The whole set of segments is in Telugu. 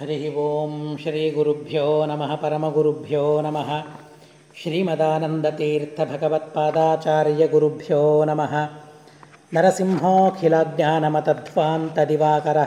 హరి ఓం శ్రీ గురుభ్యో నమ పరమగురుభ్యో నమ శ్రీమదానందతీర్థభగవత్పాదాచార్య గురుభ్యో నమ నరసింహోऽఖిలజ్ఞానమతధ్వాन्तదివాకర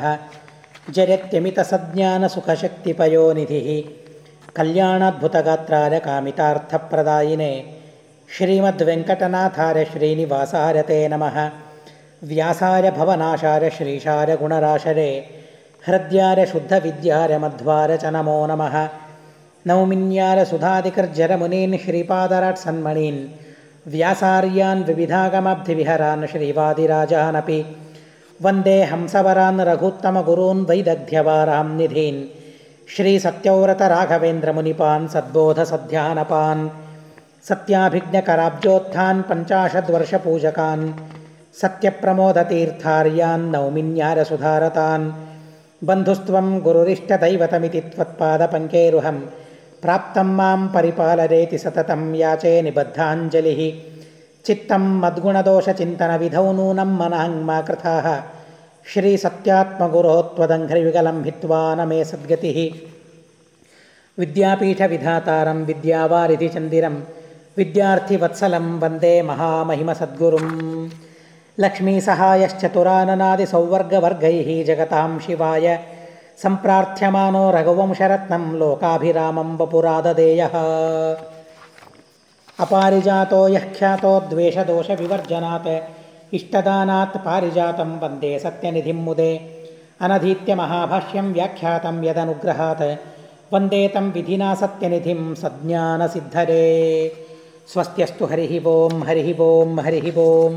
జయత్యమితసజ్ఞానసుఖశక్తిపయోనిధి కళ్యాణాద్భుతగాత్రాయ కామితార్థప్రదాయినే శ్రీమద్వెంకటనాథార్య శ్రీనివాసాయ తే నమః వ్యాసాయ భవనాశాయ శ్రీశాయ గుణరాశరే హృద్యార శుద్ధవిద్యార మధ్వార చ నమో నమః నౌమిన్యార సుధాదికర్జరమునీన్ శ్రీపాదరాట్ సన్మణీన్ వ్యాసార్యాన్ వివిధాగమబ్ధివిహరాన్ శ్రీవాదిరాజానపి వందే హంసవరాన్ రఘుత్తమగురూన్ వైదగ్ధ్యవారాం నిధీన్ శ్రీసత్యవ్రత రాఘవేంద్రమునిపాన్ సద్బోధసధ్యానపాన్ సత్యాభిజ్ఞకరాబ్జోత్థాన్ పంచాశద్వర్షపూజకాన్ సత్యప్రమోదతీర్థార్యాన్ నౌమిన్యారసుధారతాన్ బంధుస్త్వం గురురిష్టదైవతమితి త్వత్పాదపంకేరుహం ప్రాప్తం మాం పరిపాలరేతి సతతం యాచే నిబద్ధాంజలి చిత్తం మద్గుణదోషచింతన విధౌ నూనం మనాంగ్మా కృథా శ్రీసత్యాత్మగురో త్వదంఘ్రియుగలం భిత్వా నమే సద్గతి విద్యాపీఠవిధాతారం విద్యావారిధి చందిరం విద్యార్థివత్సలం వందే మహామహిమసద్గురుం లక్ష్మీసహాయశ్చతురాననాది సౌవర్గవర్గై జగతాం శివాయ సంప్రార్థ్యమానో రఘువంశరత్నం లోకాభిరామం వపురాదదేయ అపారిజాతో యఖ్యాతో ద్వేషదోష వివర్జనాత్ ఇష్టదానాత్ పారిజాతం వందే సత్యనిధిం ముదే అనధీత్య మహాభాష్యం వ్యాఖ్యాతం యదనుగ్రహాత్ వందే తం విధినా సత్యనిధిం సజ్ఞానసిద్ధరే స్వస్త్యస్తు హరి ఓం హరి ఓం హరి ఓం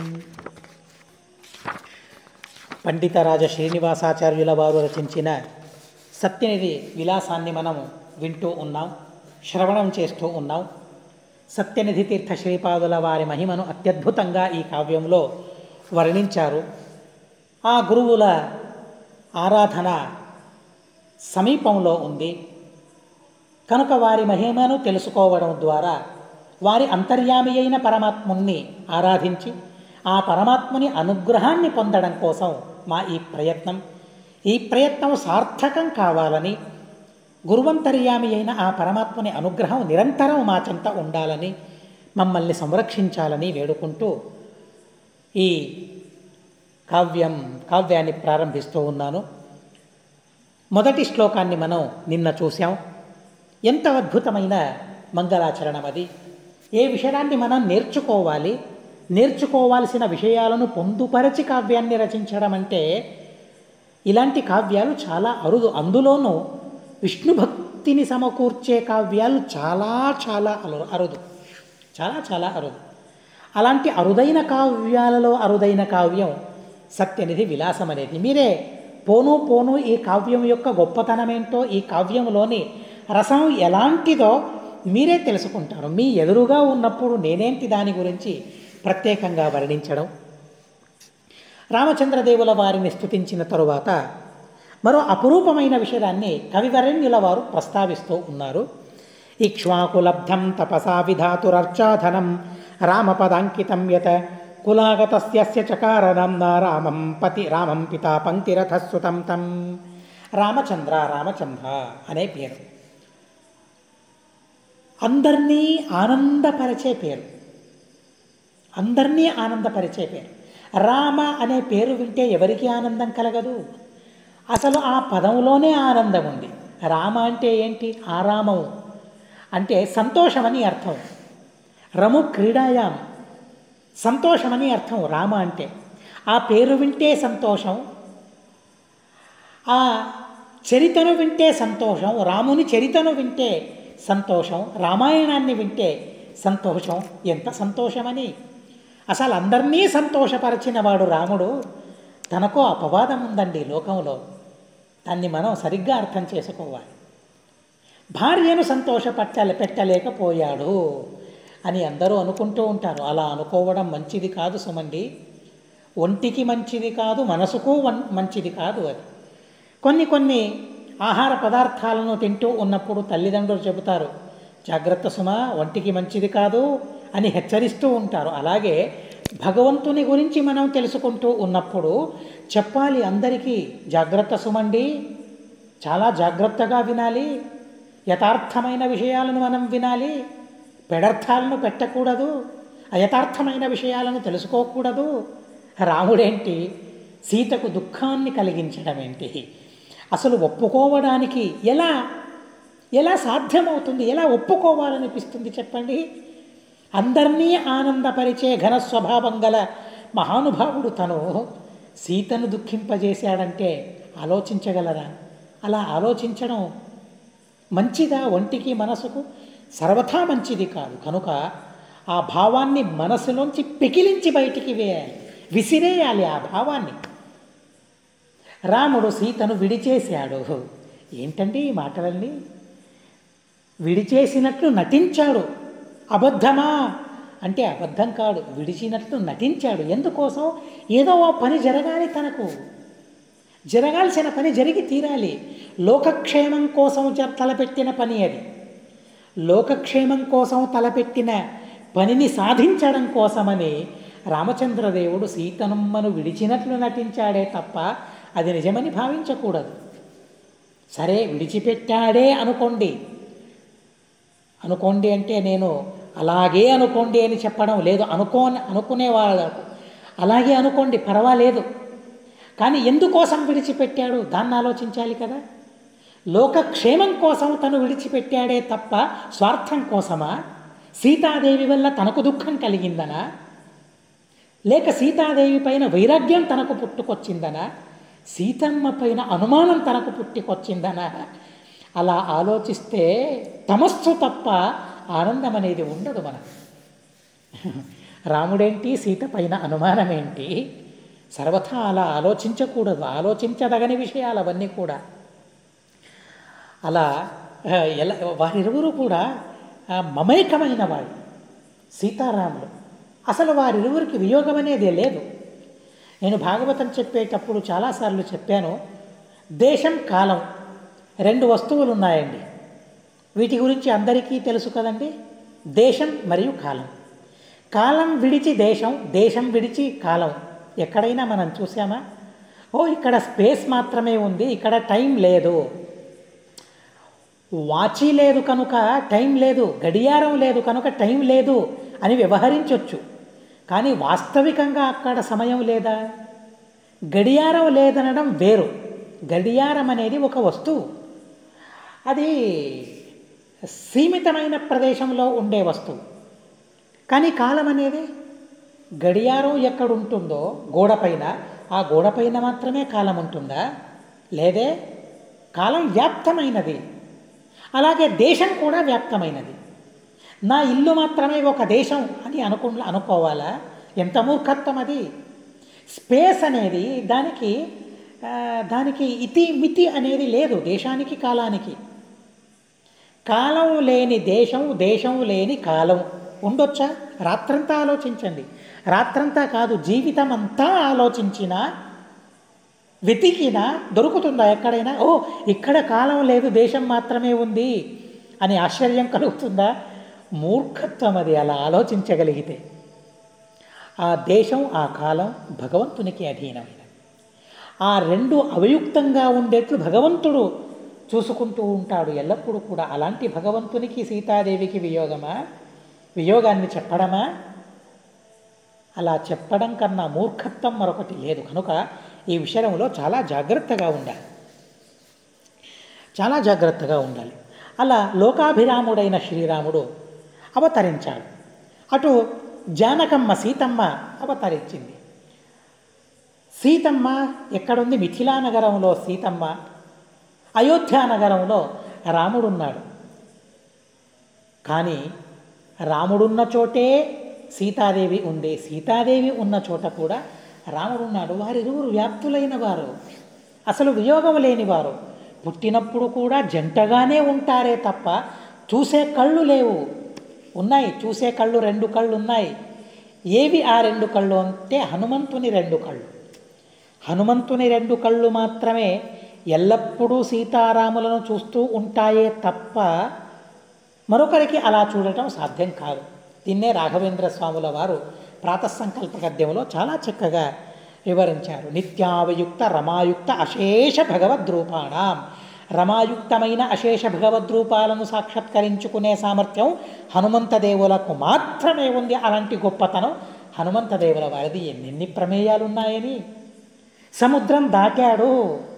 పండితరాజ శ్రీనివాసాచార్యుల వారు రచించిన సత్యనిధి విలాసాన్ని మనం వింటూ ఉన్నాం శ్రవణం చేస్తూ ఉన్నాం సత్యనిధి తీర్థ శ్రీపాదుల వారి మహిమను అత్యద్భుతంగా ఈ కావ్యంలో వర్ణించారు ఆ గురువుల ఆరాధన సమీపంలో ఉంది కనుక వారి మహిమను తెలుసుకోవడం ద్వారా వారి అంతర్యామి అయిన పరమాత్ముని ఆరాధించి ఆ పరమాత్ముని అనుగ్రహాన్ని పొందడం కోసం మా ఈ ప్రయత్నం ఈ ప్రయత్నం సార్థకం కావాలని గురువంతర్యామి అయిన ఆ పరమాత్మని అనుగ్రహం నిరంతరం మా చెంత ఉండాలని మమ్మల్ని సంరక్షించాలని వేడుకుంటూ ఈ కావ్యం కావ్యాన్ని ప్రారంభిస్తూ ఉన్నాను మొదటి శ్లోకాన్ని మనం నిన్న చూసాం ఎంత అద్భుతమైన మంగళాచరణం అది ఏ విషయాన్ని మనం నేర్చుకోవాలి నేర్చుకోవాల్సిన విషయాలను పొందుపరచి కావ్యాన్ని రచించడం అంటే ఇలాంటి కావ్యాలు చాలా అరుదు అందులోనూ విష్ణు భక్తిని సమకూర్చే కావ్యాలు చాలా చాలా అలు అరుదు చాలా చాలా అరుదు అలాంటి అరుదైన కావ్యాలలో అరుదైన కావ్యం సత్యనిధి విలాసం అనేది మీరే పోను పోను ఈ కావ్యం యొక్క గొప్పతనమేంటో ఈ కావ్యంలోని రసం ఎలాంటిదో మీరే తెలుసుకుంటారు మీ ఎదురుగా ఉన్నప్పుడు నేనేంటి దాని గురించి ప్రత్యేకంగా వర్ణించడం రామచంద్రదేవుల వారిని స్థుతించిన తరువాత మరో అపురూపమైన విషయాన్ని కవివరణ్యుల వారు ప్రస్తావిస్తూ ఉన్నారు ఇక్ష్వాకులబ్ధం తపసా విధాతురర్చాధనం రామపదాంకితం యత కులాగతస్య చకారణం నా రామం పతి రామం పితా పంక్తిరథస్సుతం తం రామచంద్ర రామచంద్ర అనే పేరు అందరినీ ఆనందపరిచే పేరు అందరినీ ఆనందపరిచే పేరు రామ అనే పేరు వింటే ఎవరికి ఆనందం కలగదు అసలు ఆ పదంలోనే ఆనందం ఉంది రామ అంటే ఏంటి ఆరామము అంటే సంతోషమని అర్థం రము క్రీడాయాం సంతోషమని అర్థం రామ అంటే ఆ పేరు వింటే సంతోషం ఆ చరితను వింటే సంతోషం రాముని చరితను వింటే సంతోషం రామాయణాన్ని వింటే సంతోషం ఎంత సంతోషమని అసలు అందరినీ సంతోషపరిచిన వాడు రాముడు తనకో అపవాదం ఉందండి లోకంలో దాన్ని మనం సరిగ్గా అర్థం చేసుకోవాలి భార్యను సంతోషపట్ట పెట్టలేకపోయాడు అని అందరూ అనుకుంటూ ఉంటారు అలా అనుకోవడం మంచిది కాదు సుమండి ఒంటికి మంచిది కాదు మనసుకు మంచిది కాదు అది కొన్ని కొన్ని ఆహార పదార్థాలను తింటూ ఉన్నప్పుడు తల్లిదండ్రులు చెబుతారు జాగ్రత్త సుమ ఒంటికి మంచిది కాదు అని హెచ్చరిస్తూ ఉంటారు అలాగే భగవంతుని గురించి మనం తెలుసుకుంటూ ఉన్నప్పుడు చెప్పాలి అందరికీ జాగ్రత్త సుమండి చాలా జాగ్రత్తగా వినాలి యథార్థమైన విషయాలను మనం వినాలి పెడర్థాలను పెట్టకూడదు అయథార్థమైన విషయాలను తెలుసుకోకూడదు రాముడేంటి సీతకు దుఃఖాన్ని కలిగించడం ఏంటి అసలు ఒప్పుకోవడానికి ఎలా ఎలా సాధ్యమవుతుంది ఎలా ఒప్పుకోవాలనిపిస్తుంది చెప్పండి అందరినీ ఆనందపరిచే ఘన స్వభావం గల మహానుభావుడు తను సీతను దుఃఖింపజేశాడంటే ఆలోచించగలరా అలా ఆలోచించడం మంచిదా ఒంటికి మనసుకు సర్వథా మంచిది కాదు కనుక ఆ భావాన్ని మనసులోంచి పెకిలించి బయటికి వేయాలి విసిరేయాలి ఆ భావాన్ని రాముడు సీతను విడిచేశాడు ఏంటండి ఈ మాటలన్నీ విడిచేసినట్లు నటించాడు అబద్ధమా అంటే అబద్ధం కాడు విడిచినట్లు నటించాడు ఎందుకోసం ఏదో ఓ పని జరగాలి తనకు జరగాల్సిన పని జరిగి తీరాలి లోకక్షేమం కోసం జ- తలపెట్టిన పని అది లోకక్షేమం కోసం తలపెట్టిన పనిని సాధించడం కోసమని రామచంద్రదేవుడు సీతనుమ్మను విడిచినట్లు నటించాడే తప్ప అది నిజమని భావించకూడదు సరే విడిచిపెట్టాడే అనుకోండి అనుకోండి అంటే నేను అలాగే అనుకోండి అని చెప్పడం లేదు అనుకో అనుకునే వాళ్ళకు అలాగే అనుకోండి పర్వాలేదు కానీ ఎందుకోసం విడిచిపెట్టాడు దాన్ని ఆలోచించాలి కదా లోకక్షేమం కోసం తను విడిచిపెట్టాడే తప్ప స్వార్థం కోసమా సీతాదేవి వల్ల తనకు దుఃఖం కలిగిందనా లేక సీతాదేవి పైన వైరాగ్యం తనకు పుట్టుకొచ్చిందనా సీతమ్మ పైన అనుమానం తనకు పుట్టుకొచ్చిందనా అలా ఆలోచిస్తే తమస్సు తప్ప ఆనందం అనేది ఉండదు మనకు రాముడేంటి సీత పైన అనుమానం ఏంటి సర్వథా అలా ఆలోచించకూడదు ఆలోచించదగని విషయాలు అవన్నీ కూడా అలా ఆ, ఎలా వారిరువురు కూడా ఆ, మమైకమైన వాళ్ళు సీతారాములు అసలు వారిరువురికి వియోగం అనేదే లేదు నేను భాగవతం చెప్పేటప్పుడు చాలాసార్లు చెప్పాను దేశం కాలం రెండు వస్తువులు ఉన్నాయండి వీటి గురించి అందరికీ తెలుసు కదండి దేశం మరియు కాలం కాలం విడిచి దేశం దేశం విడిచి కాలం ఎక్కడైనా మనం చూసామా ఓ ఇక్కడ స్పేస్ మాత్రమే ఉంది ఇక్కడ టైం లేదు వాచి లేదు కనుక టైం లేదు గడియారం లేదు కనుక టైం లేదు అని వ్యవహరించవచ్చు కానీ వాస్తవికంగా అక్కడ సమయం లేదా గడియారం లేదనడం వేరు గడియారం అనేది ఒక వస్తువు అది సీమితమైన ప్రదేశంలో ఉండే వస్తువు కానీ కాలం అనేది గడియారం ఎక్కడ ఉంటుందో గోడపైన ఆ గోడపైన మాత్రమే కాలం ఉంటుందా లేదే కాలం వ్యాప్తమైనది అలాగే దేశం కూడా వ్యాప్తమైనది నా ఇల్లు మాత్రమే ఒక దేశం అని అనుకు అనుకోవాలా ఎంత మూర్ఖత్వం అది స్పేస్ అనేది దానికి ఆ, దానికి ఇతి మితి అనేది లేదు దేశానికి కాలానికి కాలం లేని దేశం దేశం లేని కాలం ఉండొచ్చా రాత్రంతా ఆలోచించండి రాత్రంతా కాదు జీవితం అంతా ఆలోచించినా వెతికినా దొరుకుతుందా ఎక్కడైనా ఓ ఇక్కడ కాలం లేదు దేశం మాత్రమే ఉంది అని ఆశ్చర్యం కలుగుతుందా మూర్ఖత్వం అది అలా ఆలోచించగలిగితే ఆ దేశం ఆ కాలం భగవంతునికి అధీనమైనది ఆ రెండు అవయుక్తంగా ఉండేట్లు భగవంతుడు చూసుకుంటూ ఉంటాడు ఎల్లప్పుడూ కూడా అలాంటి భగవంతునికి సీతాదేవికి వియోగమా వియోగాన్ని చెప్పడమా అలా చెప్పడం కన్నా మూర్ఖత్వం మరొకటి లేదు కనుక ఈ విషయంలో చాలా జాగ్రత్తగా ఉండాలి చాలా జాగ్రత్తగా ఉండాలి అలా లోకాభిరాముడైన శ్రీరాముడు అవతరించాడు అటు జానకమ్మ సీతమ్మ అవతరించింది సీతమ్మ ఎక్కడుంది మిథిలా నగరంలో సీతమ్మ అయోధ్య నగరంలో రాముడున్నాడు కానీ రాముడున్న చోటే సీతాదేవి ఉంది సీతాదేవి ఉన్న చోట కూడా రాముడున్నాడు వారిరువురు వ్యాప్తులైన వారు అసలు వియోగం లేనివారు పుట్టినప్పుడు కూడా జంటగానే ఉంటారే తప్ప చూసే కళ్ళు లేవు ఉన్నాయి చూసే కళ్ళు రెండు కళ్ళు ఉన్నాయి ఏవి ఆ రెండు కళ్ళు అంటే హనుమంతుని రెండు కళ్ళు హనుమంతుని రెండు కళ్ళు మాత్రమే ఎల్లప్పుడూ సీతారాములను చూస్తూ ఉంటాయే తప్ప మరొకరికి అలా చూడటం సాధ్యం కాదు దీన్నే రాఘవేంద్ర స్వాముల వారు ప్రాతసంకల్ప గద్యంలో చాలా చక్కగా వివరించారు నిత్యావయుక్త రమాయుక్త అశేష భగవద్రూపాణం రమాయుక్తమైన అశేష భగవద్రూపాలను సాక్షాత్కరించుకునే సామర్థ్యం హనుమంతదేవులకు మాత్రమే ఉంది అలాంటి గొప్పతనం హనుమంతదేవుల వారిది ఎన్నెన్ని ప్రమేయాలున్నాయని సముద్రం దాటాడు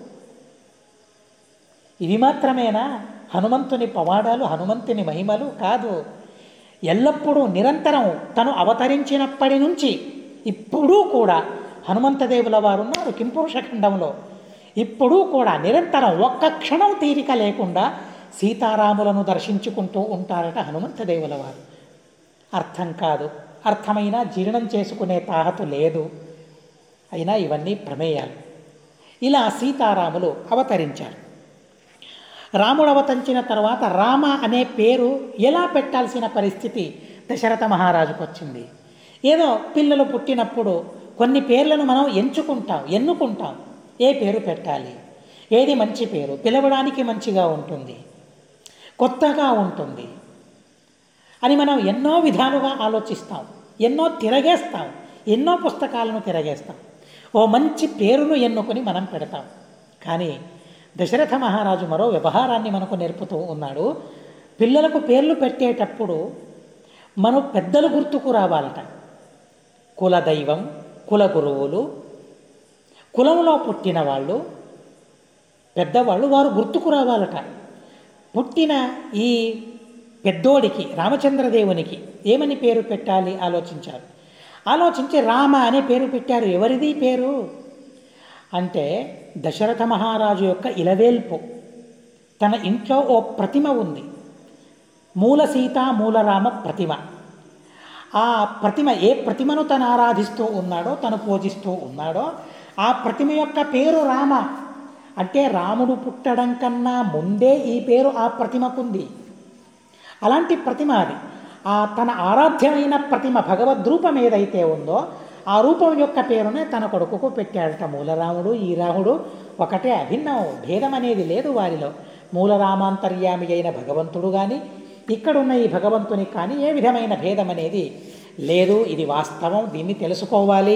ఇవి మాత్రమేనా హనుమంతుని పవాడాలు హనుమంతుని మహిమలు కాదు ఎల్లప్పుడూ నిరంతరం తను అవతరించినప్పటి నుంచి ఇప్పుడూ కూడా హనుమంతదేవుల వారు ఉన్నారు కింపురుష ఖండంలో ఇప్పుడూ కూడా నిరంతరం ఒక్క క్షణం తీరిక లేకుండా సీతారాములను దర్శించుకుంటూ ఉంటారట హనుమంతదేవుల వారు అర్థం కాదు అర్థమైన జీర్ణం చేసుకునే తాహతు లేదు అయినా ఇవన్నీ ప్రమేయాలు ఇలా సీతారాములు అవతరించారు రాముడు అవతరించిన తర్వాత రామ అనే పేరు ఎలా పెట్టాల్సిన పరిస్థితి దశరథ మహారాజుకు వచ్చింది ఏదో పిల్లలు పుట్టినప్పుడు కొన్ని పేర్లను మనం ఎంచుకుంటాం ఎన్నుకుంటాం ఏ పేరు పెట్టాలి ఏది మంచి పేరు పిలవడానికి మంచిగా ఉంటుంది కొత్తగా ఉంటుంది అని మనం ఎన్నో విధాలుగా ఆలోచిస్తాం ఎన్నో తిరగేస్తాం ఎన్నో పుస్తకాలను తిరగేస్తాం ఓ మంచి పేరును ఎన్నుకొని మనం పెడతాం కానీ దశరథ మహారాజు మరో వ్యవహారాన్ని మనకు నేర్పుతూ ఉన్నాడు పిల్లలకు పేర్లు పెట్టేటప్పుడు మనం పెద్దలు గుర్తుకు రావాలట కుల దైవం కుల గురువులు కులంలో పుట్టిన వాళ్ళు పెద్దవాళ్ళు వారు గుర్తుకు రావాలట పుట్టిన ఈ పెద్దోడికి రామచంద్రదేవునికి ఏమని పేరు పెట్టాలి ఆలోచించారు ఆలోచించి రామ అనే పేరు పెట్టారు ఎవరిది పేరు అంటే దశరథ మహారాజు యొక్క ఇలవేల్పు తన ఇంట్లో ఓ ప్రతిమ ఉంది మూల సీత మూలరామ ప్రతిమ ఆ ప్రతిమ ఏ ప్రతిమను తను ఆరాధిస్తూ ఉన్నాడో తను పూజిస్తూ ఉన్నాడో ఆ ప్రతిమ యొక్క పేరు రామ అంటే రాముడు పుట్టడం కన్నా ముందే ఈ పేరు ఆ ప్రతిమకుంది అలాంటి ప్రతిమ అది ఆ తన ఆరాధ్యమైన ప్రతిమ భగవద్రూపం ఏదైతే ఉందో ఆ రూపం యొక్క పేరునే తన కొడుకుకు పెట్టాడట మూలరాముడు ఈ రాముడు ఒకటే అభిన్నం భేదం అనేది లేదు వారిలో మూలరామాంతర్యామి అయిన భగవంతుడు కానీ ఇక్కడున్న ఈ భగవంతునికి కానీ ఏ విధమైన భేదం అనేది లేదు ఇది వాస్తవం దీన్ని తెలుసుకోవాలి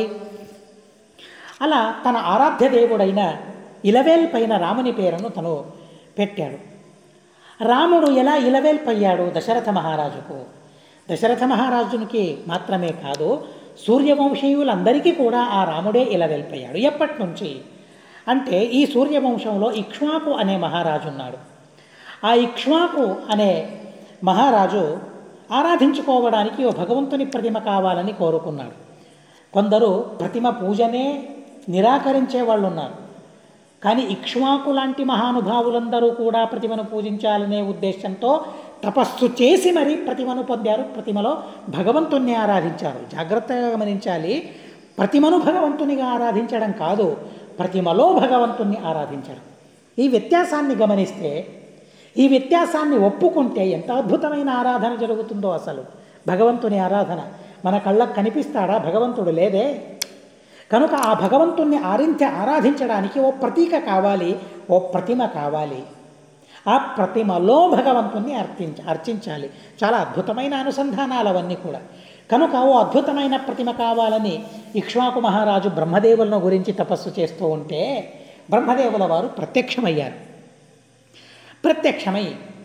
అలా తన ఆరాధ్య దేవుడైన ఇలవేల్పైన రాముని పేరును తను పెట్టాడు రాముడు ఎలా ఇలవేల్పయ్యాడు దశరథ మహారాజుకు దశరథ మహారాజునికి మాత్రమే కాదు సూర్యవంశీయులందరికీ కూడా ఆ రాముడే ఇలవేల్పయ్యాడు ఎప్పటి నుంచి అంటే ఈ సూర్యవంశంలో ఇక్ష్వాకు అనే మహారాజు ఉన్నాడు ఆ ఇక్ష్వాకు అనే మహారాజు ఆరాధించుకోవడానికి ఓ భగవంతుని ప్రతిమ కావాలని కోరుకున్నాడు కొందరు ప్రతిమ పూజనే నిరాకరించే వాళ్ళు ఉన్నారు కానీ ఇక్ష్వాకు లాంటి మహానుభావులందరూ కూడా ప్రతిమను పూజించాలనే ఉద్దేశంతో తపస్సు చేసి మరీ ప్రతిమను పొందారు ప్రతిమలో భగవంతుణ్ణి ఆరాధించారు జాగ్రత్తగా గమనించాలి ప్రతిమను భగవంతునిగా ఆరాధించడం కాదు ప్రతిమలో భగవంతుణ్ణి ఆరాధించడం ఈ వ్యత్యాసాన్ని గమనిస్తే ఈ వ్యత్యాసాన్ని ఒప్పుకుంటే ఎంత అద్భుతమైన ఆరాధన జరుగుతుందో అసలు భగవంతుని ఆరాధన మన కళ్ళకు కనిపిస్తాడా భగవంతుడు లేదే కనుక ఆ భగవంతుణ్ణి ఆరించ ఆరాధించడానికి ఓ ప్రతీక కావాలి ఓ ప్రతిమ కావాలి ఆ ప్రతిమలో భగవంతుణ్ణి అర్పించ అర్చించాలి చాలా అద్భుతమైన అనుసంధానాలు అవన్నీ కూడా కనుక ఓ అద్భుతమైన ప్రతిమ కావాలని ఇక్ష్వాకు మహారాజు బ్రహ్మదేవులను గురించి తపస్సు చేస్తూ ఉంటే బ్రహ్మదేవుల వారు ప్రత్యక్షమయ్యారు ప్రత్యక్షమై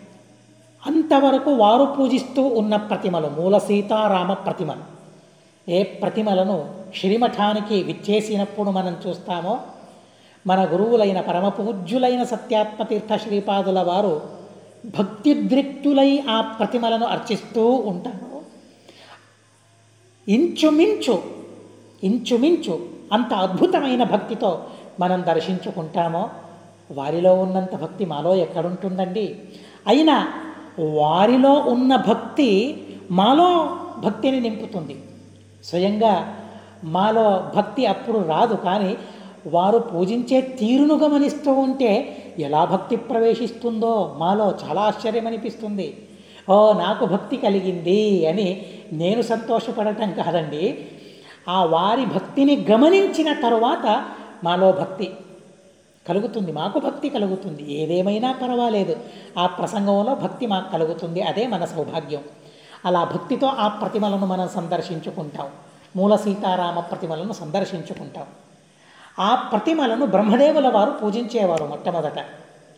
అంతవరకు వారు పూజిస్తూ ఉన్న ప్రతిమలు మూల సీతారామ ప్రతిమలు ఏ ప్రతిమలను శ్రీమఠానికి విచ్చేసినప్పుడు మనం చూస్తామో మన గురువులైన పరమ పూజ్యులైన సత్యాత్మతీర్థ శ్రీపాదుల వారు భక్తిద్రిక్తులై ఆ ప్రతిమలను అర్చిస్తూ ఉంటారు ఇంచుమించు ఇంచుమించు అంత అద్భుతమైన భక్తితో మనం దర్శించుకుంటామో వారిలో ఉన్నంత భక్తి మాలో ఎక్కడుంటుందండి అయినా వారిలో ఉన్న భక్తి మాలో భక్తిని నింపుతుంది స్వయంగా మాలో భక్తి అప్పుడు రాదు కానీ వారు పూజించే తీరును గమనిస్తూ ఉంటే ఎలా భక్తి ప్రవేశిస్తుందో మాలో చాలా ఆశ్చర్యం అనిపిస్తుంది ఓ నాకు భక్తి కలిగింది అని నేను సంతోషపడటం కాదండి ఆ వారి భక్తిని గమనించిన తరువాత మాలో భక్తి కలుగుతుంది మాకు భక్తి కలుగుతుంది ఏదేమైనా పర్వాలేదు ఆ ప్రసంగంలో భక్తి మాకు కలుగుతుంది అదే మన సౌభాగ్యం అలా భక్తితో ఆ ప్రతిమలను మనం సందర్శించుకుంటాం మూల సీతారామ ప్రతిమలను సందర్శించుకుంటాం ఆ ప్రతిమలను బ్రహ్మదేవుల వారు పూజించేవారు మొట్టమొదట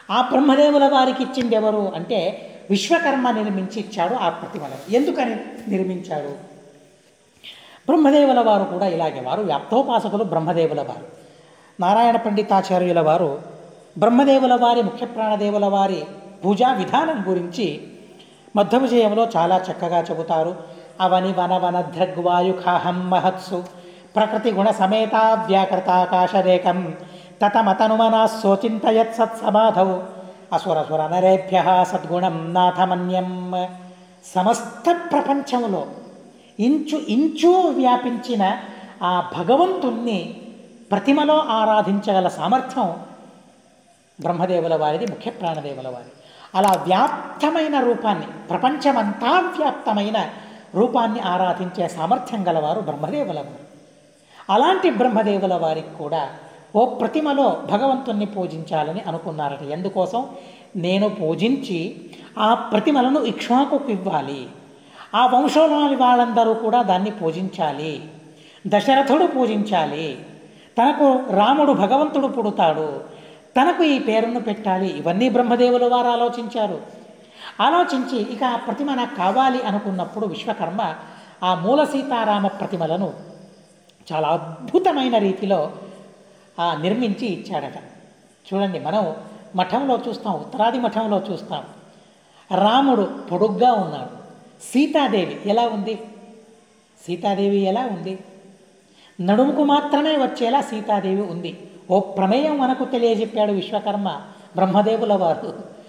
ఆ బ్రహ్మదేవుల వారికి ఇచ్చింది ఎవరు అంటే విశ్వకర్మ నిర్మించి ఇచ్చాడు ఆ ప్రతిమలను ఎందుకని నిర్మించాడు బ్రహ్మదేవుల వారు కూడా ఇలాగే వారు వ్యాప్తోపాసకులు బ్రహ్మదేవుల వారు నారాయణ పండితాచార్యుల వారు బ్రహ్మదేవుల వారి ముఖ్య ప్రాణదేవుల వారి పూజా విధానం గురించి మధ్య విజయంలో చాలా చక్కగా చెబుతారు అవని వన వన ద్రగ్వాయుఖాహం మహత్సు ప్రకృతి గుణ సమేత వ్యాకృతాకాశరేకం తతమతనుమనా శోచింతయత్ సత్సమాధౌ అసురసుర నరేభ్య సద్గుణం నాథమన్యం సమస్త ప్రపంచంలో ఇంచు ఇంచు వ్యాపించిన ఆ భగవంతుణ్ణి ప్రతిమలో ఆరాధించగల సామర్థ్యం బ్రహ్మదేవుల వారిది ముఖ్య ప్రాణదేవుల వారి అలా వ్యాప్తమైన రూపాన్ని ప్రపంచమంతా వ్యాప్తమైన రూపాన్ని ఆరాధించే సామర్థ్యం గలవారు బ్రహ్మదేవుల వారు అలాంటి బ్రహ్మదేవుల వారికి కూడా ఓ ప్రతిమలో భగవంతుణ్ణి పూజించాలని అనుకున్నారట ఎందుకోసం నేను పూజించి ఆ ప్రతిమలను ఇక్ష్వాకుకు ఇవ్వాలి ఆ వంశంలోని వాళ్ళందరూ కూడా దాన్ని పూజించాలి దశరథుడు పూజించాలి తనకు రాముడు భగవంతుడు పుడతాడు తనకు ఈ పేరును పెట్టాలి ఇవన్నీ బ్రహ్మదేవుల వారు ఆలోచించారు ఆలోచించి ఇక ఆ ప్రతిమ నాకు కావాలి అనుకున్నప్పుడు విశ్వకర్మ ఆ మూల సీతారామ ప్రతిమలను చాలా అద్భుతమైన రీతిలో ఆ నిర్మించి ఇచ్చాడట చూడండి మనం మఠంలో చూస్తాం ఉత్తరాది మఠంలో చూస్తాం రాముడు పొడుగ్గా ఉన్నాడు సీతాదేవి ఎలా ఉంది సీతాదేవి ఎలా ఉంది నడుముకు మాత్రమే వచ్చేలా సీతాదేవి ఉంది ఓ ప్రమేయం మనకు తెలియజెప్పాడు విశ్వకర్మ బ్రహ్మదేవుల వారు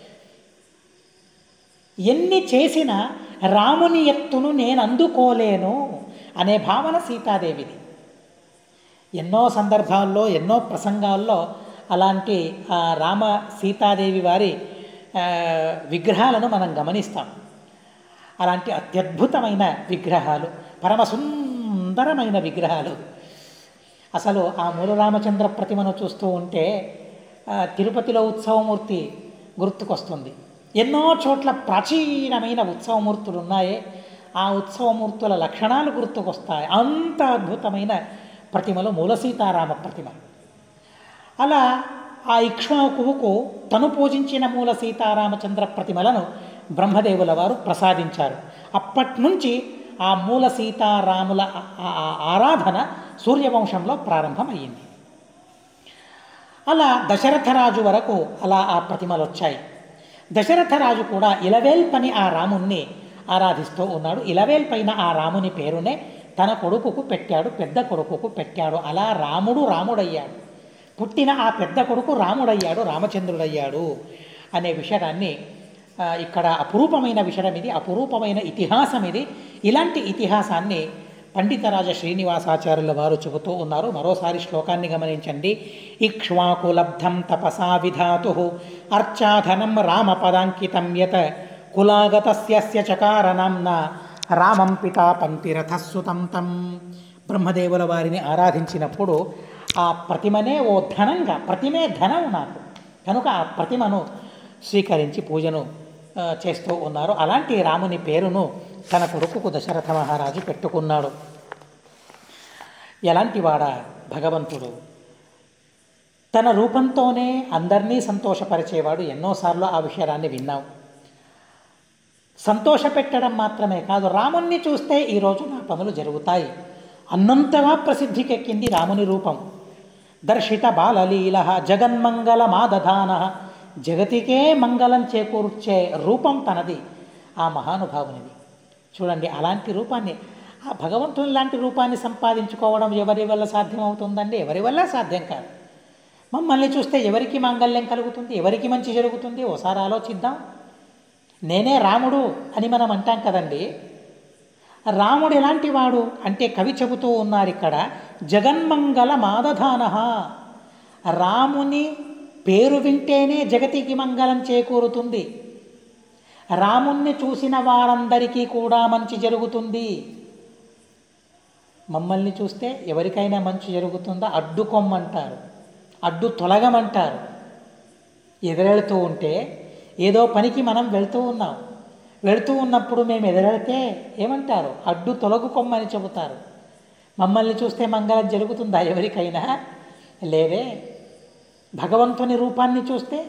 ఎన్ని చేసినా రాముని ఎత్తును నేను అందుకోలేను అనే భావన సీతాదేవిది ఎన్నో సందర్భాల్లో ఎన్నో ప్రసంగాల్లో అలాంటి ఆ రామ సీతాదేవి వారి ఆ, విగ్రహాలను మనం గమనిస్తాం అలాంటి అత్యద్భుతమైన విగ్రహాలు పరమ సుందరమైన విగ్రహాలు అసలు ఆ మూలరామచంద్ర ప్రతిమను చూస్తూ ఉంటే ఆ, తిరుపతిలో ఉత్సవమూర్తి గుర్తుకొస్తుంది ఎన్నో చోట్ల ప్రాచీనమైన ఉత్సవమూర్తులు ఉన్నాయే ఆ ఉత్సవమూర్తుల లక్షణాలు గుర్తుకొస్తాయి అంత అద్భుతమైన ప్రతిమలు మూల సీతారామ ప్రతిమ అలా ఆ ఇక్ష్వాకువుకు తను పూజించిన మూల సీతారామచంద్ర ప్రతిమలను బ్రహ్మదేవుల వారు ప్రసాదించారు అప్పటి నుంచి ఆ మూల సీతారాముల ఆ- ఆ ఆరాధన సూర్యవంశంలో ప్రారంభమయ్యింది అలా దశరథరాజు వరకు అలా ఆ ప్రతిమలు వచ్చాయి దశరథరాజు కూడా ఇలవేల్పని ఆ రాముణ్ణి ఆరాధిస్తూ ఉన్నాడు ఇలవేల్పైన ఆ రాముని పేరునే తన కొడుకుకు పెట్టాడు పెద్ద కొడుకుకు పెట్టాడు అలా రాముడు రాముడయ్యాడు పుట్టిన ఆ పెద్ద కొడుకు రాముడయ్యాడు రామచంద్రుడయ్యాడు అనే విషయాన్ని ఆ, ఇక్కడ అపురూపమైన విషయం ఇది అపురూపమైన ఇతిహాసం ఇది ఇలాంటి ఇతిహాసాన్ని పండితరాజ శ్రీనివాసాచార్యుల వారు చెబుతూ ఉన్నారు మరోసారి శ్లోకాన్ని గమనించండి ఇక్ష్వాకులబ్ధం తపసా విధాతు అర్చాధనం రామపదాంకితం యత్ కులాగతస్య చకారనాంన రామం పితా పంతిరథస్సుతం తం బ్రహ్మదేవుల వారిని ఆరాధించినప్పుడు ఆ ప్రతిమనే ఓ ధనంగా ప్రతిమే ధనం నాకు కనుక ఆ ప్రతిమను స్వీకరించి పూజను ఆ, చేస్తూ ఉన్నారు అలాంటి రాముని పేరును తన కొడుకుకు దశరథ మహారాజు పెట్టుకున్నాడు ఎలాంటి వాడా భగవంతుడు తన రూపంతోనే అందరినీ సంతోషపరిచేవాడు ఎన్నోసార్లు ఆ విషయాన్ని విన్నాం సంతోషపెట్టడం మాత్రమే కాదు రాముణ్ణి చూస్తే ఈరోజు నా పనులు జరుగుతాయి అన్నంతగా ప్రసిద్ధికెక్కింది రాముని రూపం దర్శిత బాలలీల జగన్మంగళ మాదధాన జగతికే మంగళం చేకూర్చే రూపం తనది ఆ మహానుభావునిది చూడండి అలాంటి రూపాన్ని ఆ భగవంతుని లాంటి రూపాన్ని సంపాదించుకోవడం ఎవరి వల్ల సాధ్యమవుతుందండి ఎవరి వల్ల సాధ్యం కాదు మమ్మల్ని చూస్తే ఎవరికి మాంగళ్యం కలుగుతుంది ఎవరికి మంచి జరుగుతుంది ఓసారి ఆలోచిద్దాం నేనే రాముడు అని మనం అంటాం కదండి రాముడు ఎలాంటి వాడు అంటే కవి చెబుతూ ఉన్నారు ఇక్కడ జగన్మంగళ మాదధాన రాముని పేరు వింటేనే జగతికి మంగళం చేకూరుతుంది రాముణ్ణి చూసిన వారందరికీ కూడా మంచి జరుగుతుంది మమ్మల్ని చూస్తే ఎవరికైనా మంచి జరుగుతుందా అడ్డుకొమ్మంటారు అడ్డు తొలగమంటారు ఎదురెళ్తూ ఉంటే ఏదో పనికి మనం వెళ్తూ ఉన్నాం వెళుతూ ఉన్నప్పుడు మేము ఎదురెళ్తే ఏమంటారు అడ్డు తొలగుకొమ్మని చెబుతారు మమ్మల్ని చూస్తే మంగళం జరుగుతుందా ఎవరికైనా లేదే భగవంతుని రూపాన్ని చూస్తే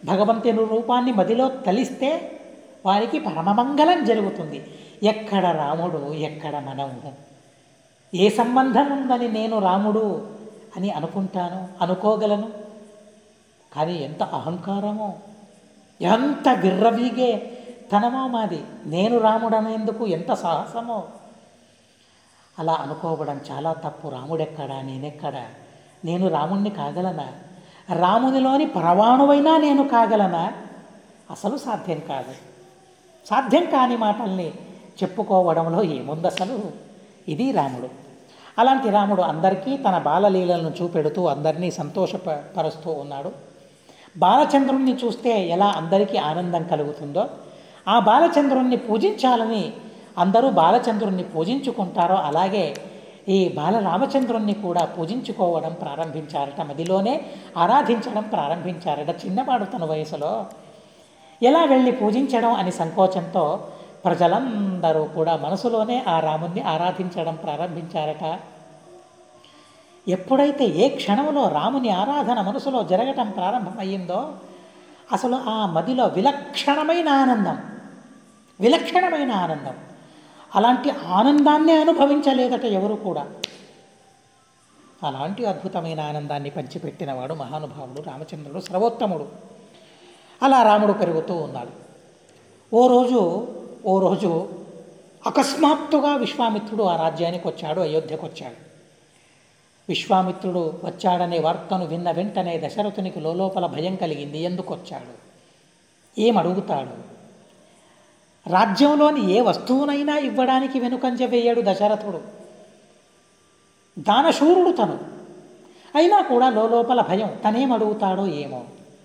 భగవంతుని రూపాన్ని మదిలో తలిస్తే వారికి పరమమంగళం జరుగుతుంది ఎక్కడ రాముడు ఎక్కడ మనము ఏ సంబంధం ఉందని నేను రాముడు అని అనుకుంటాను అనుకోగలను కానీ ఎంత అహంకారమో ఎంత విర్రవీగే తనమో మాది నేను రాముడు అనేందుకు ఎంత సాహసమో అలా అనుకోవడం చాలా తప్పు రాముడెక్కడా నేనెక్కడా నేను రాముణ్ణి కాగలనా రామునిలోని పరమాణువైనా నేను కాగలనా అసలు సాధ్యం కాదు సాధ్యం కాని మాటల్ని చెప్పుకోవడంలో ఏముంది అసలు ఇది రాముడు అలాంటి రాముడు అందరికీ తన బాలలీలలను చూపెడుతూ అందరినీ సంతోషపరుస్తూ ఉన్నాడు బాలచంద్రుణ్ణి చూస్తే ఎలా అందరికీ ఆనందం కలుగుతుందో ఆ బాలచంద్రుణ్ణి పూజించాలని అందరూ బాలచంద్రుణ్ణి పూజించుకుంటారో అలాగే ఈ బాలరామచంద్రుణ్ణి కూడా పూజించుకోవడం ప్రారంభించారట మదిలోనే ఆరాధించడం ప్రారంభించారట చిన్నవాడు తన వయసులో ఎలా వెళ్ళి పూజించడం అని సంకోచంతో ప్రజలందరూ కూడా మనసులోనే ఆ రాముణ్ణి ఆరాధించడం ప్రారంభించారట ఎప్పుడైతే ఏ క్షణంలో రాముని ఆరాధన మనసులో జరగటం ప్రారంభమయ్యిందో అసలు ఆ మదిలో విలక్షణమైన ఆనందం విలక్షణమైన ఆనందం అలాంటి ఆనందాన్నే అనుభవించలేదట ఎవరు కూడా అలాంటి అద్భుతమైన ఆనందాన్ని పంచిపెట్టినవాడు మహానుభావుడు రామచంద్రుడు సర్వోత్తముడు అలా రాముడు పెరుగుతూ ఉన్నాడు ఓ రోజు ఓ రోజు అకస్మాత్తుగా విశ్వామిత్రుడు ఆ రాజ్యానికి వచ్చాడు అయోధ్యకు వచ్చాడు విశ్వామిత్రుడు వచ్చాడనే వార్తను విన్న వెంటనే దశరథునికి లోపల భయం కలిగింది ఎందుకు వచ్చాడు ఏమడుగుతాడు రాజ్యంలోని ఏ వస్తువునైనా ఇవ్వడానికి వెనుకంజ వేయడు దశరథుడు దానశూరుడు తను అయినా కూడా లోపల భయం తనేమడుగుతాడో ఏమో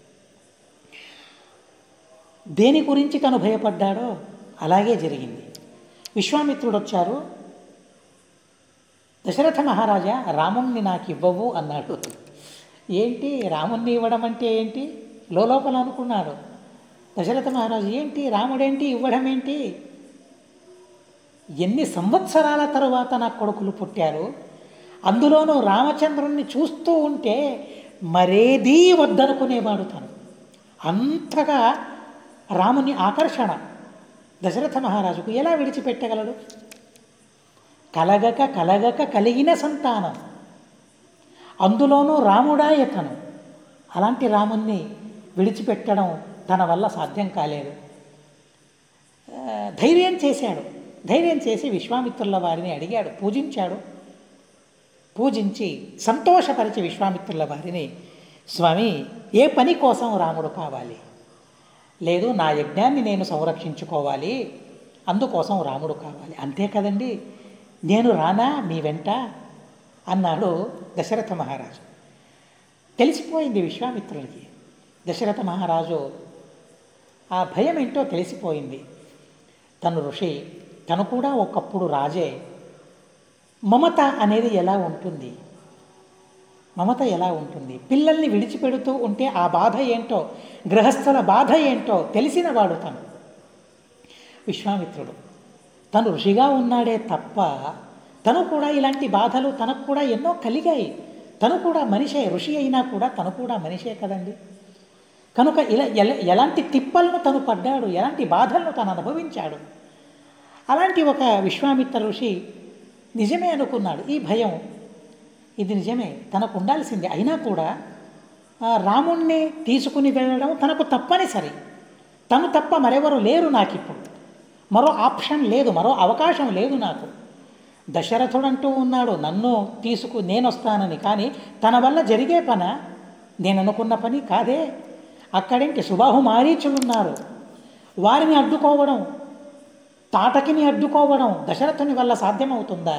దేని గురించి తను భయపడ్డాడో అలాగే జరిగింది విశ్వామిత్రుడు వచ్చారు దశరథ మహారాజా రాముణ్ణి నాకు ఇవ్వవు అన్నాడు ఏంటి రాముణ్ణి ఇవ్వడం అంటే ఏంటి లోపల అనుకున్నాడు దశరథ మహారాజు ఏంటి రాముడేంటి ఇవ్వడం ఏంటి ఎన్ని సంవత్సరాల తరువాత నా కొడుకులు పుట్టారు అందులోనూ రామచంద్రుణ్ణి చూస్తూ ఉంటే మరేదీ వద్దనుకునేవాడు తను అంతగా రాముని ఆకర్షణ దశరథ మహారాజుకు ఎలా విడిచిపెట్టగలడు కలగక కలగక కలిగిన సంతానం అందులోనూ రాముడాయతను అలాంటి రాముణ్ణి విడిచిపెట్టడం తన వల్ల సాధ్యం కాలేదు ధైర్యం చేశాడు ధైర్యం చేసి విశ్వామిత్రుల వారిని అడిగాడు పూజించాడు పూజించి సంతోషపరిచి విశ్వామిత్రుల వారిని స్వామి ఏ పని కోసం రాముడు కావాలి లేదు నా యజ్ఞాన్ని నేను సంరక్షించుకోవాలి అందుకోసం రాముడు కావాలి అంతే కదండి నేను రానా మీ వెంట అన్నాడు దశరథ మహారాజు తెలిసిపోయింది విశ్వామిత్రులకి దశరథ మహారాజు ఆ భయం ఏంటో తెలిసిపోయింది తను ఋషి తను కూడా ఒకప్పుడు రాజే మమత అనేది ఎలా ఉంటుంది మమత ఎలా ఉంటుంది పిల్లల్ని విడిచిపెడుతూ ఉంటే ఆ బాధ ఏంటో గృహస్థుల బాధ ఏంటో తెలిసినవాడు తను విశ్వామిత్రుడు తను ఋషిగా ఉన్నాడే తప్ప తను కూడా ఇలాంటి బాధలు తనకు కూడా ఎన్నో కలిగాయి తను కూడా మనిషే ఋషి అయినా కూడా తను కూడా మనిషే కదండి కనుక ఇలా ఎల ఎలాంటి తిప్పలను తను పడ్డాడు ఎలాంటి బాధలను తను అనుభవించాడు అలాంటి ఒక విశ్వామిత్ర ఋషి నిజమే అనుకున్నాడు ఈ భయం ఇది నిజమే తనకు ఉండాల్సిందే అయినా కూడా రాముణ్ణి తీసుకుని వెళ్ళడం తనకు తప్పనిసరి తను తప్ప మరెవరు లేరు నాకు ఇప్పుడు మరో ఆప్షన్ లేదు మరో అవకాశం లేదు నాకు దశరథుడు అంటూ ఉన్నాడు నన్ను తీసుకు నేను వస్తానని కానీ తన వల్ల జరిగే పన నేను అనుకున్న పని కాదే అక్కడేంటి సుబాహు మారీచులున్నారు వారిని అడ్డుకోవడం తాటకిని అడ్డుకోవడం దశరథుని వల్ల సాధ్యమవుతుందా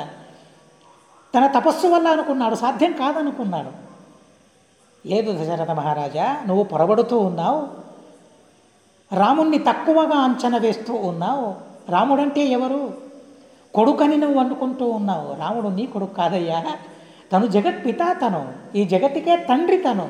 తన తపస్సు వల్ల అనుకున్నాడు సాధ్యం కాదనుకున్నాడు లేదు దశరథ మహారాజా నువ్వు పొరబడుతూ ఉన్నావు రాముణ్ణి తక్కువగా అంచనా వేస్తూ ఉన్నావు రాముడంటే ఎవరు కొడుకని నువ్వు అనుకుంటూ ఉన్నావు రాముడు నీ కొడుకు కాదయ్యా తను జగత్పిత తను ఈ జగత్తుకే తండ్రి తను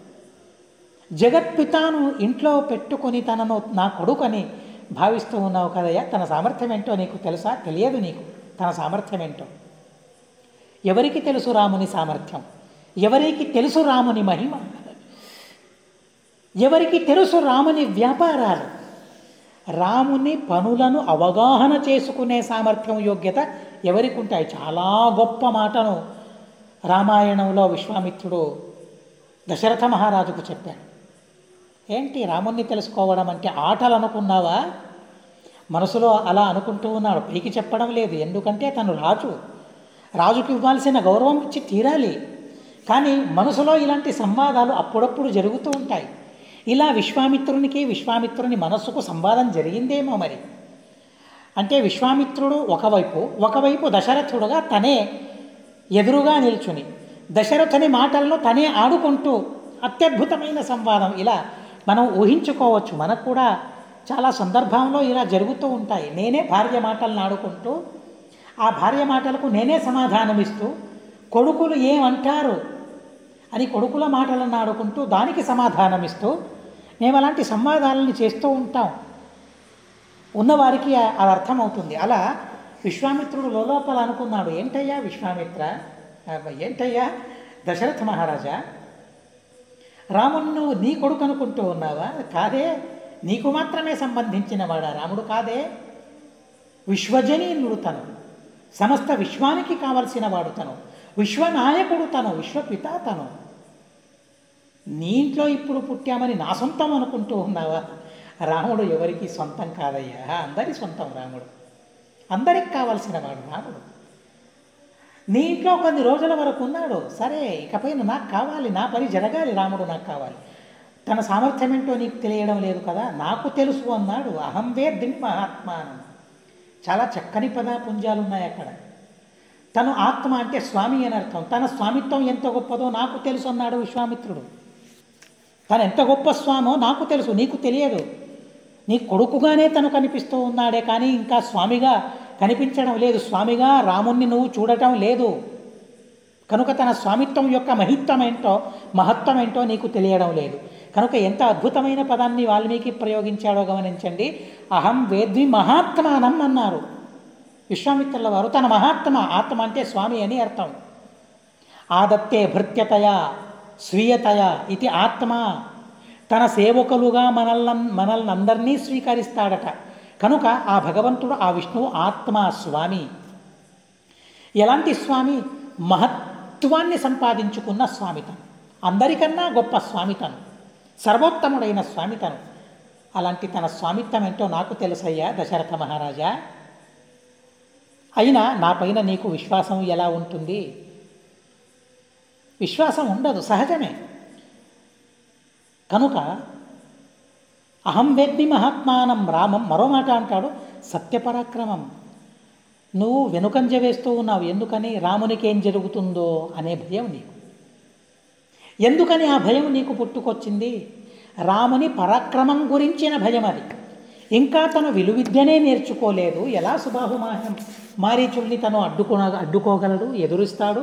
జగత్పితాను ఇంట్లో పెట్టుకొని తనను నా కొడుకని భావిస్తూ ఉన్నావు కదయ్యా తన సామర్థ్యం ఏంటో నీకు తెలుసా తెలియదు నీకు తన సామర్థ్యం ఏంటో ఎవరికి తెలుసు రాముని సామర్థ్యం ఎవరికి తెలుసు రాముని మహిమ ఎవరికి తెలుసు రాముని వ్యాపారాలు రాముని పనులను అవగాహన చేసుకునే సామర్థ్యం యోగ్యత ఎవరికి ఉంటాయి చాలా గొప్ప మాటను రామాయణంలో విశ్వామిత్రుడు దశరథ మహారాజుకు చెప్పాడు ఏంటి రాముణ్ణి తెలుసుకోవడం అంటే ఆటలు అనుకున్నావా మనసులో అలా అనుకుంటూ ఉన్నాడు పైకి చెప్పడం లేదు ఎందుకంటే తను రాజు రాజుకి ఇవ్వాల్సిన గౌరవం ఇచ్చి తీరాలి కానీ మనసులో ఇలాంటి సంవాదాలు అప్పుడప్పుడు జరుగుతూ ఉంటాయి ఇలా విశ్వామిత్రునికి విశ్వామిత్రుని మనస్సుకు సంవాదం జరిగిందేమో మరి అంటే విశ్వామిత్రుడు ఒకవైపు ఒకవైపు దశరథుడుగా తనే ఎదురుగా నిల్చుని దశరథుని మాటలను తనే ఆడుకుంటూ అత్యద్భుతమైన సంవాదం ఇలా మనం ఊహించుకోవచ్చు మనకు కూడా చాలా సందర్భంలో ఇలా జరుగుతూ ఉంటాయి నేనే భార్య మాటలను ఆడుకుంటూ ఆ భార్య మాటలకు నేనే సమాధానమిస్తూ కొడుకులు ఏమంటారు అని కొడుకుల మాటలను ఆడుకుంటూ దానికి సమాధానమిస్తూ మేము అలాంటి సంవాదాలను చేస్తూ ఉంటాం ఉన్నవారికి అది అర్థమవుతుంది అలా విశ్వామిత్రుడు లోపల అనుకున్నాడు ఏంటయ్యా విశ్వామిత్ర ఏంటయ్యా దశరథ మహారాజా రాముణ్ణి నీ కొడుకు అనుకుంటూ ఉన్నావా కాదే నీకు మాత్రమే సంబంధించిన వాడా రాముడు కాదే విశ్వజనీనుడు తను సమస్త విశ్వానికి కావలసిన వాడు తను విశ్వనాయకుడు తను విశ్వపిత తను నీ ఇంట్లో ఇప్పుడు పుట్టామని నా సొంతం అనుకుంటూ ఉన్నావా రాముడు ఎవరికి సొంతం కాదయ్యా అందరి సొంతం రాముడు అందరికి కావలసిన వాడు రాముడు నీ ఇంట్లో కొన్ని రోజుల వరకు ఉన్నాడు సరే ఇకపైన నాకు కావాలి నా పని జరగాలి రాముడు నాకు కావాలి తన సామర్థ్యం ఏంటో నీకు తెలియడం లేదు కదా నాకు తెలుసు అన్నాడు అహం వేద్దిని మహాత్మానం చాలా చక్కని పదాపుంజాలు ఉన్నాయి అక్కడ తను ఆత్మ అంటే స్వామి అని అర్థం తన స్వామిత్వం ఎంత గొప్పదో నాకు తెలుసు అన్నాడు విశ్వామిత్రుడు తను ఎంత గొప్ప స్వామో నాకు తెలుసు నీకు తెలియదు నీ కొడుకుగానే తను కనిపిస్తూ ఉన్నాడే కానీ ఇంకా స్వామిగా కనిపించడం లేదు స్వామిగా రాముణ్ణి నువ్వు చూడటం లేదు కనుక తన స్వామిత్వం యొక్క మహిత్వం ఏంటో మహత్వం ఏంటో నీకు తెలియడం లేదు కనుక ఎంత అద్భుతమైన పదాన్ని వాల్మీకి ప్రయోగించాడో గమనించండి అహం వేద్వి మహాత్మానం అన్నారు విశ్వామిత్రుల వారు తన మహాత్మ ఆత్మ అంటే స్వామి అని అర్థం ఆదత్తే భృత్యతయ స్వీయతయ ఇది ఆత్మ తన సేవకులుగా మనల్ని మనల్ని అందరినీ స్వీకరిస్తాడట కనుక ఆ భగవంతుడు ఆ విష్ణువు ఆత్మ స్వామి ఎలాంటి స్వామి మహత్వాన్ని సంపాదించుకున్న స్వామితను అందరికన్నా గొప్ప స్వామితను సర్వోత్తముడైన స్వామితను అలాంటి తన స్వామిత్వం ఏంటో నాకు తెలుసయ్యా దశరథ మహారాజా అయినా నా పైన నీకు విశ్వాసం ఎలా ఉంటుంది విశ్వాసం ఉండదు సహజమే కనుక అహం వేద్మి మహాత్మానం రామం మరో మాట అంటాడు సత్యపరాక్రమం నువ్వు వెనుకంజ వేస్తూ ఉన్నావు ఎందుకని రామునికి ఏం జరుగుతుందో అనే భయం నీకు ఎందుకని ఆ భయం నీకు పుట్టుకొచ్చింది రాముని పరాక్రమం గురించిన భయం అది ఇంకా తను విలువిద్యనే నేర్చుకోలేదు ఎలా సుబాహుమాహం మారీచుల్ని తను అడ్డుకో అడ్డుకోగలడు ఎదురుస్తాడు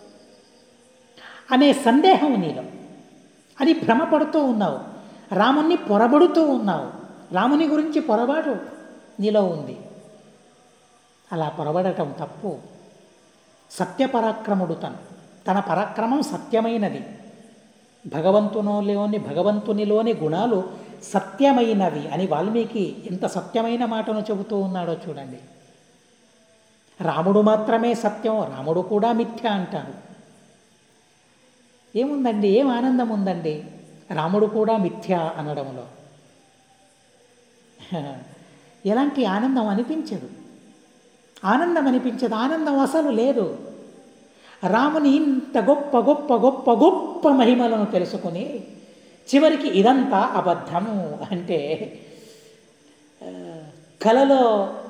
అనే సందేహం నీలో అది భ్రమపడుతూ ఉన్నావు రాముణ్ణి పొరబడుతూ ఉన్నావు రాముని గురించి పొరబాటు నీలో ఉంది అలా పొరబడటం తప్పు సత్యపరాక్రముడు తను తన పరాక్రమం సత్యమైనది భగవంతునిలోని భగవంతునిలోని గుణాలు సత్యమైనవి అని వాల్మీకి ఎంత సత్యమైన మాటను చెబుతూ ఉన్నాడో చూడండి రాముడు మాత్రమే సత్యం రాముడు కూడా మిథ్య అంటారు ఏముందండి ఏం ఆనందం ఉందండి రాముడు కూడా మిథ్య అనడంలో ఎలాంటి ఆనందం అనిపించదు ఆనందం అనిపించదు ఆనందం అసలు లేదు రాముని ఇంత గొప్ప గొప్ప గొప్ప గొప్ప మహిమలను తెలుసుకుని చివరికి ఇదంతా అబద్ధము అంటే కలలో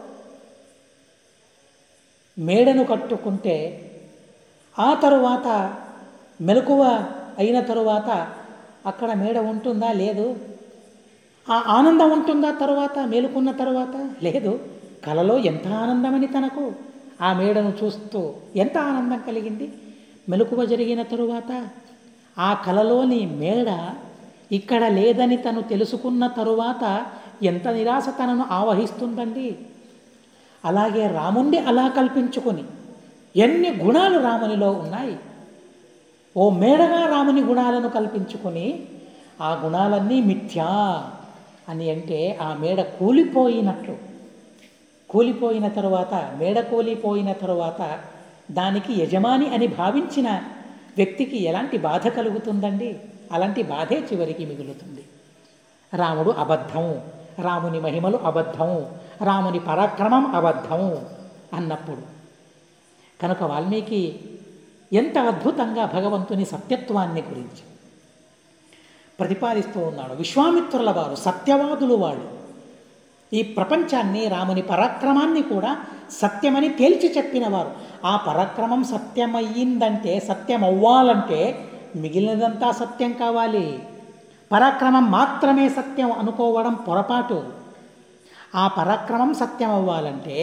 మేడను కట్టుకుంటే ఆ తరువాత మెలకువ అయిన తరువాత అక్కడ మేడ ఉంటుందా లేదు ఆ ఆనందం ఉంటుందా తరువాత మేలుకున్న తరువాత లేదు కలలో ఎంత ఆనందమని తనకు ఆ మేడను చూస్తూ ఎంత ఆనందం కలిగింది మెలకువ జరిగిన తరువాత ఆ కలలోని మేడ ఇక్కడ లేదని తను తెలుసుకున్న తరువాత ఎంత నిరాశ తనను ఆవహిస్తుందండి అలాగే రాముణ్ణి అలా కల్పించుకొని ఎన్ని గుణాలు రామునిలో ఉన్నాయి ఓ మేడగా రాముని గుణాలను కల్పించుకొని ఆ గుణాలన్నీ మిథ్యా అని అంటే ఆ మేడ కూలిపోయినట్లు కూలిపోయిన తరువాత మేడ కూలిపోయిన తరువాత దానికి యజమాని అని భావించిన వ్యక్తికి ఎలాంటి బాధ కలుగుతుందండి అలాంటి బాధే చివరికి మిగులుతుంది రాముడు అబద్ధం రాముని మహిమలు అబద్ధం రాముని పరాక్రమం అబద్ధం అన్నప్పుడు కనుక వాల్మీకి ఎంత అద్భుతంగా భగవంతుని సత్యత్వాన్ని గురించి ప్రతిపాదిస్తూ ఉన్నాడు విశ్వామిత్రుల వారు సత్యవాదులు వాళ్ళు ఈ ప్రపంచాన్ని రాముని పరాక్రమాన్ని కూడా సత్యమని తేల్చి చెప్పినవారు ఆ పరాక్రమం సత్యమయ్యిందంటే సత్యం అవ్వాలంటే మిగిలినదంతా సత్యం కావాలి పరాక్రమం మాత్రమే సత్యం అనుకోవడం పొరపాటు ఆ పరాక్రమం సత్యం అవ్వాలంటే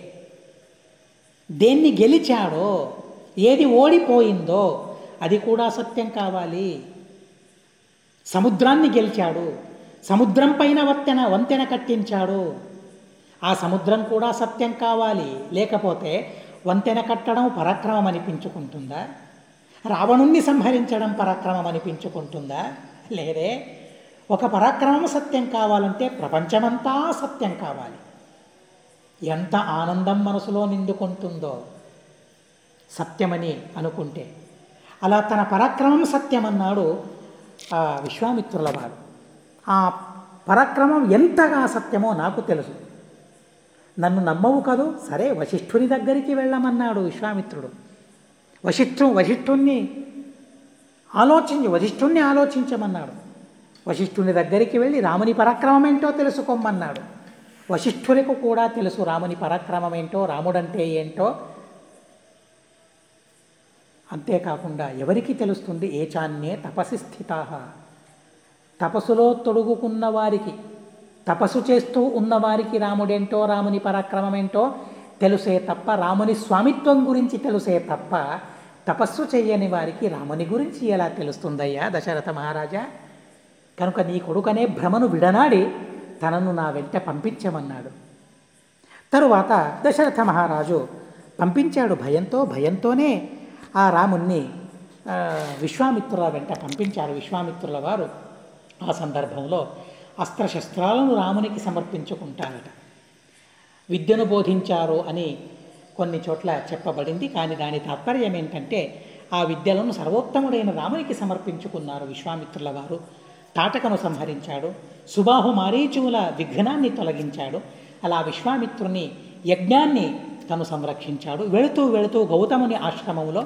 దేన్ని గెలిచాడో ఏది ఓడిపోయిందో అది కూడా సత్యం కావాలి సముద్రాన్ని గెలిచాడు సముద్రం పైన వంతెన వంతెన కట్టించాడు ఆ సముద్రం కూడా సత్యం కావాలి లేకపోతే వంతెన కట్టడం పరాక్రమం అనిపించుకుంటుందా రావణుణ్ణి సంహరించడం పరాక్రమం అనిపించుకుంటుందా లేదే ఒక పరాక్రమం సత్యం కావాలంటే ప్రపంచమంతా సత్యం కావాలి ఎంత ఆనందం మనసులో నిండుకుంటుందో సత్యమని అనుకుంటే అలా తన పరాక్రమం సత్యమన్నాడు ఆ విశ్వామిత్రుల వారు ఆ పరాక్రమం ఎంతగా సత్యమో నాకు తెలుసు నన్ను నమ్మవు కదూ సరే వశిష్ఠుని దగ్గరికి వెళ్ళమన్నాడు విశ్వామిత్రుడు వశిష్ఠు వశిష్ఠుణ్ణి ఆలోచించి వశిష్ఠుణ్ణి ఆలోచించమన్నాడు వశిష్ఠుని దగ్గరికి వెళ్ళి రాముని పరాక్రమం ఏంటో తెలుసుకోమన్నాడు వశిష్ఠులకు కూడా తెలుసు రాముని పరాక్రమం ఏంటో రాముడంటే ఏంటో అంతేకాకుండా ఎవరికి తెలుస్తుంది ఏచాన్యే తపసి స్థితా తపస్సులో తొడుగుకున్న వారికి తపస్సు చేస్తూ ఉన్నవారికి రాముడేంటో రాముని పరాక్రమం ఏంటో తెలుసే తప్ప రాముని స్వామిత్వం గురించి తెలుసే తప్ప తపస్సు చేయని వారికి రాముని గురించి ఎలా తెలుస్తుందయ్యా దశరథ మహారాజా కనుక నీ కొడుకనే భ్రమను విడనాడి తనను నా వెంట పంపించమన్నాడు తరువాత దశరథ మహారాజు పంపించాడు భయంతో భయంతోనే ఆ రాముణ్ణి ఆ, విశ్వామిత్రుల వెంట పంపించారు విశ్వామిత్రుల వారు ఆ సందర్భంలో అస్త్రశస్త్రాలను రామునికి సమర్పించుకుంటారట విద్యను బోధించారు అని కొన్ని చోట్ల చెప్పబడింది కానీ దాని తాత్పర్యం ఏంటంటే ఆ విద్యలను సర్వోత్తముడైన రామునికి సమర్పించుకున్నారు విశ్వామిత్రుల వారు తాటకను సంహరించాడు సుబాహు మారీచువుల విఘ్నాన్ని తొలగించాడు అలా విశ్వామిత్రుని యజ్ఞాన్ని తను సంరక్షించాడు వెళుతూ వెళుతూ గౌతముని ఆశ్రమంలో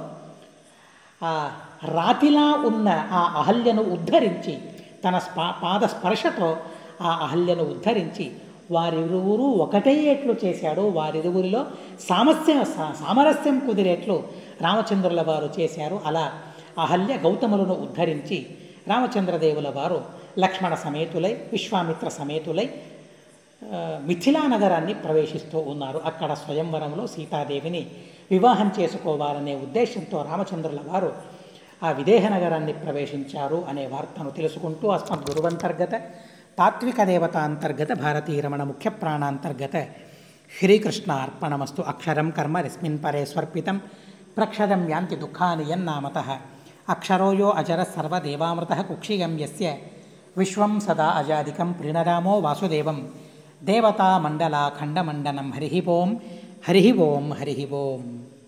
ఆ రాతిలా ఉన్న ఆ అహల్యను ఉద్ధరించి తన స్పా పాద స్పర్శతో ఆ అహల్యను ఉద్ధరించి వారిరువురు ఒకటయ్యేట్లు చేశాడు వారిరువురిలో సామస్య సా- సామరస్యం కుదిరేట్లు రామచంద్రుల వారు చేశారు అలా అహల్య గౌతములను ఉద్ధరించి రామచంద్రదేవుల వారు లక్ష్మణ సమేతులై విశ్వామిత్ర సమేతులై ఆ, మిథిలా నగరాన్ని ప్రవేశిస్తూ ఉన్నారు అక్కడ స్వయంవరంలో సీతాదేవిని వివాహం చేసుకోవాలనే ఉద్దేశంతో రామచంద్రుల వారు ఆ విదేహ నగరాన్ని ప్రవేశించారు అనే వార్తను తెలుసుకుంటూ అస్మద్ గురువంతర్గత తాత్విక దేవత అంతర్గత భారతీయ రమణ ముఖ్య ప్రాణాంతర్గత శ్రీకృష్ణ అర్పణమస్తు అక్షరం కర్మ రస్మిన్ పరే స్వర్పితం ప్రక్షదం యాంతి దుఃఖాని యన్నామత అక్షరోయో అజర సర్వదేవామృత కుక్షిగం యస్య విశ్వం సదా అజాదికం ప్రణరామో వాసుదేవం దేవతామండలాఖండమండనం హరి ఓం హరి ఓం హరి ఓం